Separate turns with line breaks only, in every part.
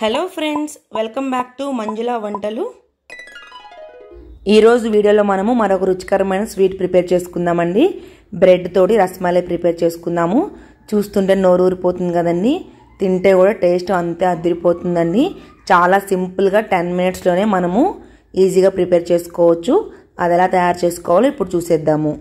hello friends welcome back to Manjula వంటలు ఈరోజు వీడియోలో మనము మరొక రుచికరమైన స్వీట్ ప్రిపేర్ చేసుకుందామండి బ్రెడ్ తోటి రసమలై ప్రిపేర్ చేసుకుందాము చూస్తుంటే నోరు ఊరిపోతుంది కదండి తింటే కూడా టేస్ట్ అంతే అదిరిపోతుందండి చాలా సింపుల్గా టెన్ మినిట్స్లోనే మనము ఈజీగా ప్రిపేర్ చేసుకోవచ్చు అది ఎలా తయారు చేసుకోవాలో ఇప్పుడు చూసేద్దాము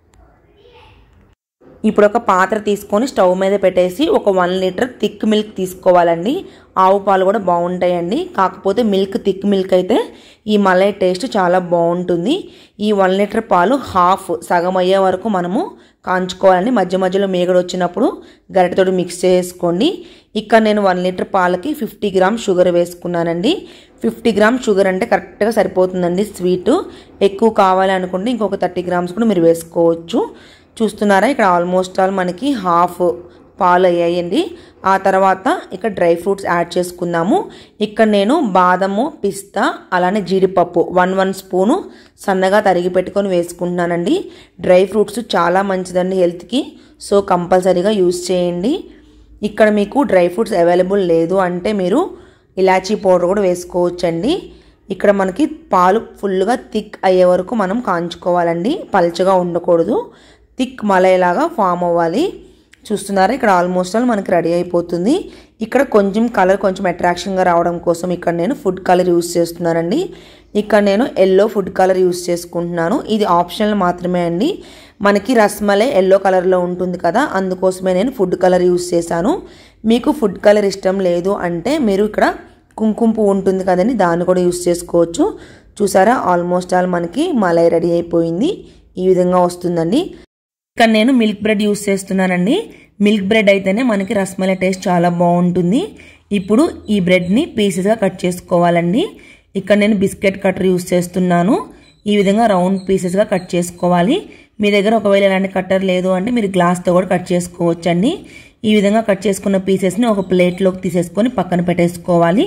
ఇప్పుడు ఒక పాత్ర తీసుకొని స్టవ్ మీద పెట్టేసి ఒక వన్ లీటర్ థిక్ మిల్క్ తీసుకోవాలండి ఆవు పాలు కూడా బాగుంటాయండి కాకపోతే మిల్క్ థిక్ మిల్క్ అయితే ఈ మలై టేస్ట్ చాలా బాగుంటుంది ఈ వన్ లీటర్ పాలు హాఫ్ సగం అయ్యే వరకు మనము కాంచుకోవాలండి మధ్య మధ్యలో మేగడ వచ్చినప్పుడు గరిటెతోటి మిక్స్ చేసుకోండి ఇక్కడ నేను వన్ లీటర్ పాలకి ఫిఫ్టీ గ్రామ్ షుగర్ వేసుకున్నానండి ఫిఫ్టీ గ్రామ్ షుగర్ అంటే కరెక్ట్గా సరిపోతుందండి స్వీట్ ఎక్కువ కావాలి అనుకుంటే ఇంకొక థర్టీ గ్రామ్స్ కూడా మీరు వేసుకోవచ్చు చూస్తున్నారా ఇక్కడ ఆల్మోస్ట్ ఆల్ మనకి హాఫ్ పాలు అయ్యాయండి ఆ తర్వాత ఇక్కడ డ్రై ఫ్రూట్స్ యాడ్ చేసుకుందాము ఇక్కడ నేను బాదము పిస్తా అలానే జీడిపప్పు వన్ వన్ స్పూను సన్నగా తరిగి పెట్టుకొని వేసుకుంటున్నానండి డ్రై ఫ్రూట్స్ చాలా మంచిదండి హెల్త్కి సో కంపల్సరీగా యూస్ చేయండి ఇక్కడ మీకు డ్రై ఫ్రూట్స్ అవైలబుల్ లేదు అంటే మీరు ఇలాచీ పౌడర్ కూడా వేసుకోవచ్చండి ఇక్కడ మనకి పాలు ఫుల్గా థిక్ అయ్యే వరకు మనం కాంచుకోవాలండి పల్చగా ఉండకూడదు థిక్ మలైలాగా ఫామ్ అవ్వాలి చూస్తున్నారా ఇక్కడ ఆల్మోస్ట్ ఆల్ మనకి రెడీ అయిపోతుంది ఇక్కడ కొంచెం కలర్ కొంచెం అట్రాక్షన్గా రావడం కోసం ఇక్కడ నేను ఫుడ్ కలర్ యూస్ చేస్తున్నానండి ఇక్కడ నేను ఎల్లో ఫుడ్ కలర్ యూస్ చేసుకుంటున్నాను ఇది ఆప్షనల్ మాత్రమే అండి మనకి రస్మలై ఎల్లో కలర్లో ఉంటుంది కదా అందుకోసమే నేను ఫుడ్ కలర్ యూస్ చేశాను మీకు ఫుడ్ కలర్ ఇష్టం లేదు అంటే మీరు ఇక్కడ కుంకుమ పువ్వు ఉంటుంది కదండి దాన్ని కూడా యూస్ చేసుకోవచ్చు చూసారా ఆల్మోస్ట్ ఆల్ మనకి మలై రెడీ అయిపోయింది ఈ విధంగా వస్తుందండి ఇక్కడ నేను మిల్క్ బ్రెడ్ యూస్ చేస్తున్నానండి మిల్క్ బ్రెడ్ అయితేనే మనకి రస్మలై టేస్ట్ చాలా బాగుంటుంది ఇప్పుడు ఈ బ్రెడ్ని పీసెస్గా కట్ చేసుకోవాలండి ఇక్కడ నేను బిస్కెట్ కటర్ యూస్ చేస్తున్నాను ఈ విధంగా రౌండ్ పీసెస్గా కట్ చేసుకోవాలి మీ దగ్గర ఒకవేళ ఇలాంటి కట్టర్ లేదు అంటే మీరు గ్లాస్తో కూడా కట్ చేసుకోవచ్చండి ఈ విధంగా కట్ చేసుకున్న పీసెస్ని ఒక ప్లేట్లోకి తీసేసుకొని పక్కన పెట్టేసుకోవాలి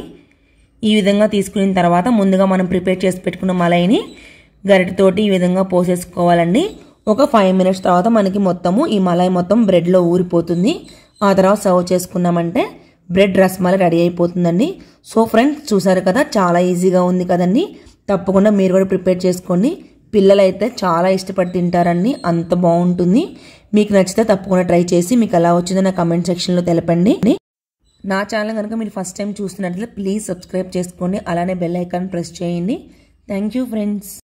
ఈ విధంగా తీసుకున్న తర్వాత ముందుగా మనం ప్రిపేర్ చేసి పెట్టుకున్న మలైని గరిటతోటి ఈ విధంగా పోసేసుకోవాలండి ఒక ఫైవ్ మినిట్స్ తర్వాత మనకి మొత్తము ఈ మలై మొత్తం బ్రెడ్లో ఊరిపోతుంది ఆ తర్వాత సర్వ్ చేసుకున్నామంటే బ్రెడ్ రస్మలై రెడీ అయిపోతుందండి సో ఫ్రెండ్స్ చూసారు కదా చాలా ఈజీగా ఉంది కదండి తప్పకుండా మీరు కూడా ప్రిపేర్ చేసుకోండి పిల్లలైతే చాలా ఇష్టపడి తింటారండి అంత బాగుంటుంది మీకు నచ్చితే తప్పకుండా ట్రై చేసి మీకు ఎలా వచ్చిందో నా కమెంట్ సెక్షన్లో తెలపండి నా ఛానల్ కనుక మీరు ఫస్ట్ టైం చూస్తున్నట్లయితే ప్లీజ్ సబ్స్క్రైబ్ చేసుకోండి అలానే బెల్ ఐకాన్ ప్రెస్ చేయండి థ్యాంక్ యూ ఫ్రెండ్స్